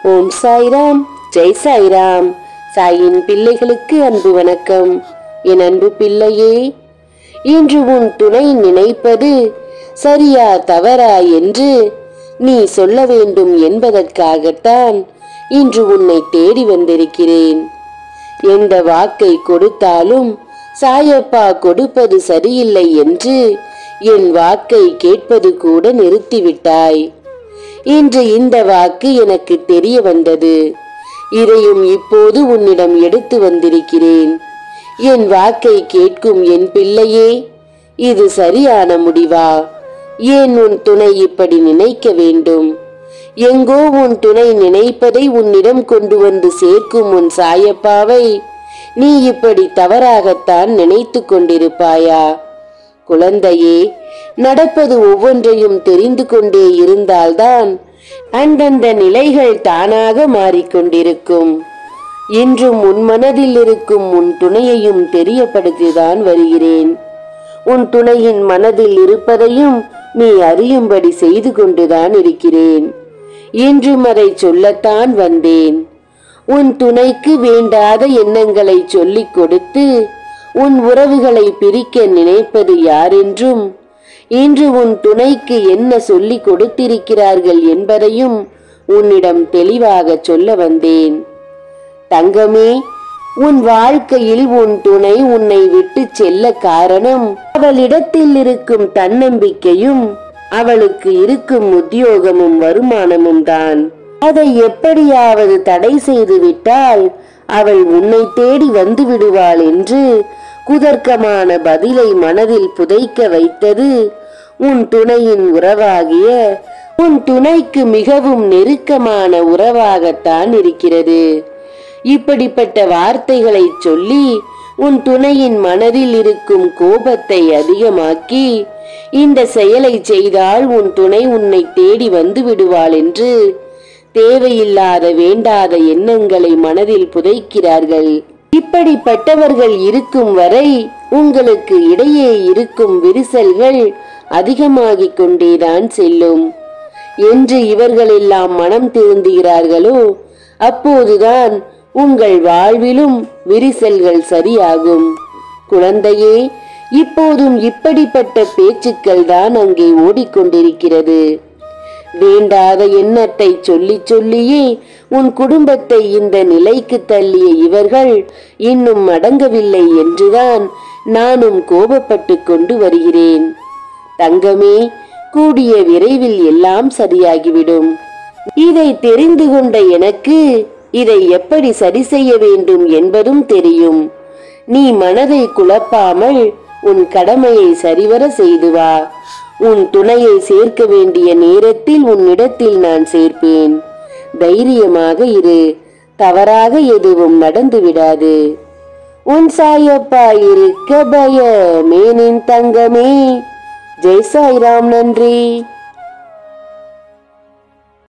ஓம் சாய்ராம் ஜெய் சாய்ராம் சாயின் பிள்ளைகளுக்கு அன்பு வணக்கம் என் அன்பு பிள்ளையே இன்று உன் துணை நினைப்பது சரியா தவறா என்று நீ சொல்ல வேண்டும் என்பதற்காகத்தான் இன்று உன்னை தேடி வந்திருக்கிறேன் எந்த வாக்கை கொடுத்தாலும் சாயப்பா கொடுப்பது சரியில்லை என்று என் வாக்கை கேட்பது கூட நிறுத்திவிட்டாய் இன்று இந்த வாக்கு எனக்கு தெரிய வந்தது இதையும் இப்போது உன்னிடம் எடுத்து வந்திருக்கிறேன் என் வாக்கை கேட்கும் என் பிள்ளையே இது சரியான முடிவா ஏன் உன் துணை இப்படி நினைக்க வேண்டும் எங்கோ உன் துணை நினைப்பதை உன்னிடம் கொண்டு வந்து சேர்க்கும் உன் சாயப்பாவை நீ இப்படி தவறாகத்தான் நினைத்து கொண்டிருப்பாயா குழந்தையே நடப்பது ஒவ்வொன்றையும் தெரிந்து கொண்டே இருந்தால்தான் அந்தந்த நிலைகள் தானாக மாறிக்கொண்டிருக்கும் இன்றும் உன் மனதில் இருக்கும் உன் துணையையும் தெரியப்படுத்திதான் வருகிறேன் உன் துணையின் மனதில் இருப்பதையும் நீ அறியும்படி செய்து கொண்டுதான் இருக்கிறேன் இன்றும் அதை சொல்லத்தான் வந்தேன் உன் துணைக்கு வேண்டாத எண்ணங்களை சொல்லிக் கொடுத்து உன் உறவுகளை பிரிக்க நினைப்பது யாரென்றும் இன்று உன் துணைக்கு என்ன சொல்லிக் கொடுத்திருக்கிறார்கள் என்பதையும் உன்னிடம் தெளிவாக சொல்ல வந்தேன் தங்கமே உன் வாழ்க்கையில் உன் துணை உன்னை விட்டு செல்ல காரணம் அவளிடத்தில் இருக்கும் தன்னம்பிக்கையும் அவளுக்கு இருக்கும் உத்தியோகமும் வருமானமும் தான் அதை எப்படியாவது தடை செய்து விட்டால் அவள் உன்னை தேடி வந்து விடுவாள் என்று குதர்க்கமான பதிலை மனதில் புதைக்க வைத்தது உன் துணையின் உறவாகிய உன் துணைக்கு மிகவும் நெருக்கமான உறவாகத்தான் இருக்கிறது இப்படிப்பட்ட வார்த்தைகளை சொல்லி உன் துணையின் மனதில் இருக்கும் கோபத்தை அதிகமாக்கி இந்த செயலை செய்தால் உன் துணை உன்னை தேடி வந்து விடுவாள் என்று தேவையில்லாத வேண்டாத எண்ணங்களை மனதில் புதைக்கிறார்கள் இப்படிப்பட்டவர்கள் இருக்கும் வரை உங்களுக்கு இடையே இருக்கும் விரிசல்கள் அதிகமாகிக் கொண்டேதான் செல்லும் என்று இவர்களெல்லாம் மனம் திருந்துகிறார்களோ அப்போதுதான் உங்கள் வாழ்விலும் விரிசல்கள் சரியாகும் குழந்தையே இப்போதும் இப்படிப்பட்ட பேச்சுக்கள் தான் அங்கே ஓடிக்கொண்டிருக்கிறது வேண்டாத எண்ணத்தை சொல்லிச் சொல்லியே உன் குடும்பத்தை இந்த நிலைக்கு தள்ளிய இவர்கள் இன்னும் அடங்கவில்லை என்றுதான் நானும் கோபப்பட்டு கொண்டு வருகிறேன் தங்கமே கூடிய விரைவில் எல்லாம் சரியாகிவிடும் இதை தெரிந்து கொண்ட எனக்கு இதை எப்படி சரி செய்ய வேண்டும் என்பதும் தெரியும் நீ மனதை குழப்பாமல் உன் கடமையை சரிவர செய்து வா உன் துணையை சேர்க்க வேண்டிய நேரத்தில் உன்னிடத்தில் நான் சேர்ப்பேன் தைரியமாக இரு தவறாக எதுவும் நடந்து விடாது உன் சாயப்பா இருக்க பயமேனின் தங்கமே ஜெய் சாய்ராம் நன்றி